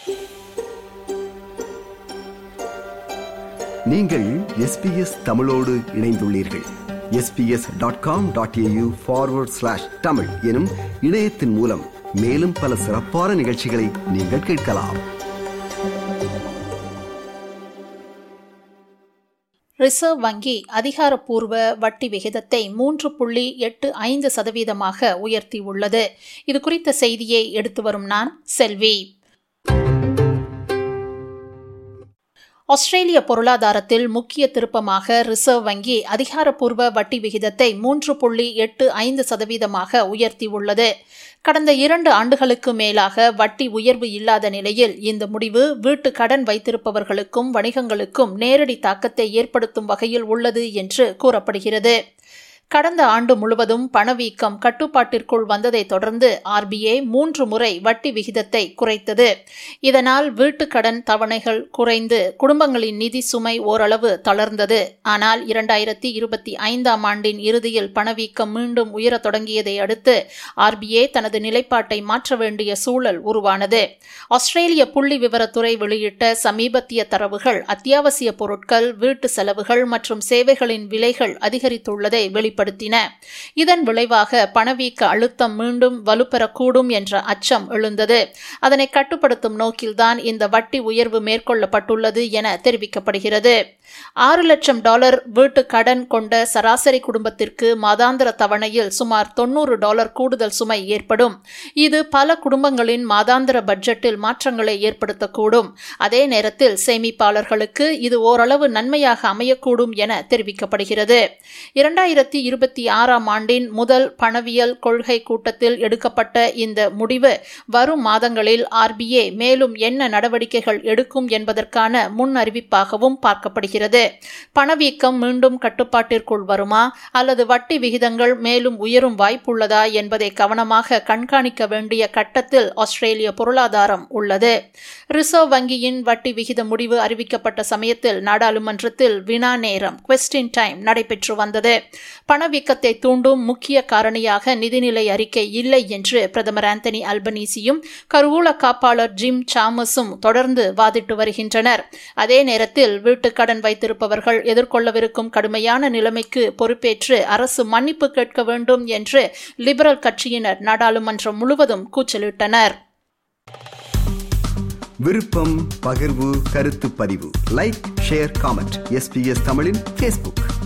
நீங்கள் எஸ்பிஎஸ் தமிழோடு இணைந்துள்ளீர்கள் SBS dot com dot AU forward slash Tamil எனும் இணையத்தின் மூலம் மேலும் பல சிறப்பான நிகழ்ச்சிகளை நீங்கள் கேட்கலாம் ரிசர்வ் வங்கி அதிகாரப்பூர்வ வட்டி விகிதத்தை மூன்று புள்ளி எட்டு ஐந்து சதவீதமாக உயர்த்தியுள்ளது இது குறித்த செய்தியை எடுத்து வரும் நான் செல்வி ஆஸ்திரேலிய பொருளாதாரத்தில் முக்கிய திருப்பமாக ரிசர்வ் வங்கி அதிகாரப்பூர்வ வட்டி விகிதத்தை மூன்று புள்ளி எட்டு ஐந்து சதவீதமாக உயர்த்தியுள்ளது கடந்த இரண்டு ஆண்டுகளுக்கு மேலாக வட்டி உயர்வு இல்லாத நிலையில் இந்த முடிவு வீட்டு கடன் வைத்திருப்பவர்களுக்கும் வணிகங்களுக்கும் நேரடி தாக்கத்தை ஏற்படுத்தும் வகையில் உள்ளது என்று கூறப்படுகிறது கடந்த ஆண்டு முழுவதும் பணவீக்கம் கட்டுப்பாட்டிற்குள் வந்ததை தொடர்ந்து ஆர்பிஐ மூன்று முறை வட்டி விகிதத்தை குறைத்தது இதனால் வீட்டு கடன் தவணைகள் குறைந்து குடும்பங்களின் நிதி சுமை ஓரளவு தளர்ந்தது ஆனால் இரண்டாயிரத்தி இருபத்தி ஐந்தாம் ஆண்டின் இறுதியில் பணவீக்கம் மீண்டும் உயரத் தொடங்கியதை அடுத்து ஆர்பிஐ தனது நிலைப்பாட்டை மாற்ற வேண்டிய சூழல் உருவானது ஆஸ்திரேலிய புள்ளி விவரத்துறை வெளியிட்ட சமீபத்திய தரவுகள் அத்தியாவசிய பொருட்கள் வீட்டு செலவுகள் மற்றும் சேவைகளின் விலைகள் அதிகரித்துள்ளதை வெளி வெளிப்படுத்தின இதன் விளைவாக பணவீக்க அழுத்தம் மீண்டும் வலுப்பெறக்கூடும் என்ற அச்சம் எழுந்தது அதனை கட்டுப்படுத்தும் நோக்கில்தான் இந்த வட்டி உயர்வு மேற்கொள்ளப்பட்டுள்ளது என தெரிவிக்கப்படுகிறது ஆறு லட்சம் டாலர் வீட்டு கடன் கொண்ட சராசரி குடும்பத்திற்கு மாதாந்திர தவணையில் சுமார் தொன்னூறு டாலர் கூடுதல் சுமை ஏற்படும் இது பல குடும்பங்களின் மாதாந்திர பட்ஜெட்டில் மாற்றங்களை ஏற்படுத்தக்கூடும் அதே நேரத்தில் சேமிப்பாளர்களுக்கு இது ஓரளவு நன்மையாக அமையக்கூடும் என தெரிவிக்கப்படுகிறது இரண்டாயிரத்தி இருபத்தி ஆறாம் ஆண்டின் முதல் பணவியல் கொள்கை கூட்டத்தில் எடுக்கப்பட்ட இந்த முடிவு வரும் மாதங்களில் ஆர்பிஐ மேலும் என்ன நடவடிக்கைகள் எடுக்கும் என்பதற்கான முன் அறிவிப்பாகவும் பார்க்கப்படுகிறது பணவீக்கம் மீண்டும் கட்டுப்பாட்டிற்குள் வருமா அல்லது வட்டி விகிதங்கள் மேலும் உயரும் வாய்ப்புள்ளதா என்பதை கவனமாக கண்காணிக்க வேண்டிய கட்டத்தில் ஆஸ்திரேலிய பொருளாதாரம் உள்ளது ரிசர்வ் வங்கியின் வட்டி விகித முடிவு அறிவிக்கப்பட்ட சமயத்தில் நாடாளுமன்றத்தில் வினா நேரம் கொஸ்டின் டைம் நடைபெற்று வந்தது பணவீக்கத்தை தூண்டும் முக்கிய காரணியாக நிதிநிலை அறிக்கை இல்லை என்று பிரதமர் ஆந்தனி அல்பனீசியும் கருவூல காப்பாளர் ஜிம் சாமஸும் தொடர்ந்து வாதிட்டு வருகின்றனர் அதே நேரத்தில் வீட்டுக் கடன் வைத்திருப்பவர்கள் எதிர்கொள்ளவிருக்கும் கடுமையான நிலைமைக்கு பொறுப்பேற்று அரசு மன்னிப்பு கேட்க வேண்டும் என்று லிபரல் கட்சியினர் நாடாளுமன்றம் முழுவதும் கூச்சலிட்டனர் விருப்பம் பகிர்வு கருத்து பதிவு லைக் ஷேர் காமெண்ட் எஸ்பிஎஸ் தமிழின் ஃபேஸ்புக்